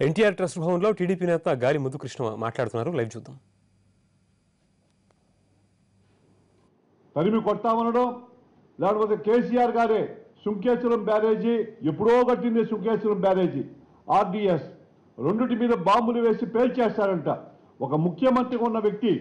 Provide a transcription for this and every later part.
NTR trust భవన్లో TDP నేత గాలి ముద్దుకృష్ణ మాట్లాడుతున్నారు లైవ్ చూద్దాం తరిమి కొట్టామనడం లేకపోతే కేసీఆర్ గారే సుంకేశ్వరం బ్యారేజీ ఎప్పుడో కట్టింది సుంకేశ్వరం బ్యారేజీ ఆర్డిఎస్ రెండుటి మీద బాంబులు వేసి పేల్చేస్తారంట ఒక ముఖ్యమంత్రిగా ఉన్న వ్యక్తి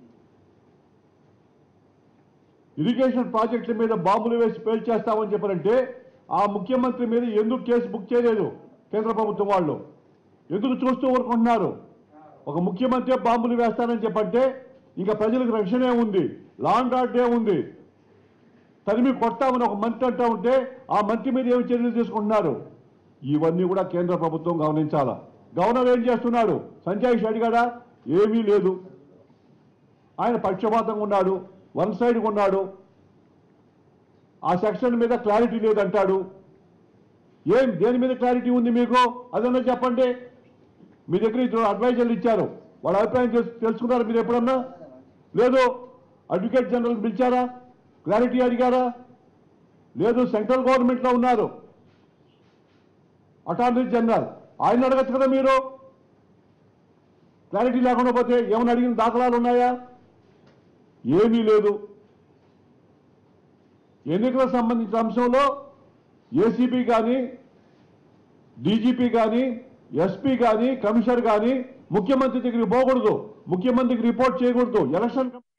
ఇరిగేషన్ ప్రాజెక్టుల మీద బాంబులు వేసి పేల్చేస్తామని చెప్పారంటే ఆ ముఖ్యమంత్రి మీద ఎందుకు కేసు బుక్ చేయలేదు కేంద్ర ప్రభుత్వం వాళ్ళు ఎందుకు చూస్తూ ఊరుకుంటున్నారు ఒక ముఖ్యమంత్రి బాంబులు వేస్తారని చెప్పంటే ఇంకా ప్రజలకు రక్షణ ఉంది లాండ్ ఆర్డర్ ఉంది తరిమి కొట్టామని ఒక మంత్రి అంటా ఉంటే ఆ మంత్రి మీద ఏమి చర్యలు తీసుకుంటున్నారు ఇవన్నీ కూడా కేంద్ర ప్రభుత్వం గమనించాలా గవర్నర్ ఏం చేస్తున్నాడు సంజయ్ అడిగాడా ఏమీ లేదు ఆయన పక్షపాతంగా ఉన్నాడు వన్ సైడ్గా ఉన్నాడు ఆ సెక్షన్ మీద క్లారిటీ లేదంటాడు ఏం దేని మీద క్లారిటీ ఉంది మీకు అదన్నా చెప్పండి మీ దగ్గర ఇద్దరు అడ్వైజర్లు ఇచ్చారు వాళ్ళ అభిప్రాయం తెలుసు- తెలుసుకున్నారు మీరు ఎప్పుడన్నా లేదు అడ్వకేట్ జనరల్ పిలిచారా క్లారిటీ అడిగారా లేదు సెంట్రల్ గవర్నమెంట్లో ఉన్నారు అటార్నీ జనరల్ ఆయన అడగచ్చు కదా మీరు క్లారిటీ లేకుండా పోతే ఏమైనా అడిగిన దాఖలాలు ఉన్నాయా ఏమీ లేదు ఎన్నికలకు సంబంధించిన అంశంలో ఏసీపీ కానీ డీజీపీ కానీ ఎస్పీ కానీ కమిషనర్ కానీ ముఖ్యమంత్రి దగ్గరికి పోకూడదు ముఖ్యమంత్రికి రిపోర్ట్ చేయకూడదు ఎలక్షన్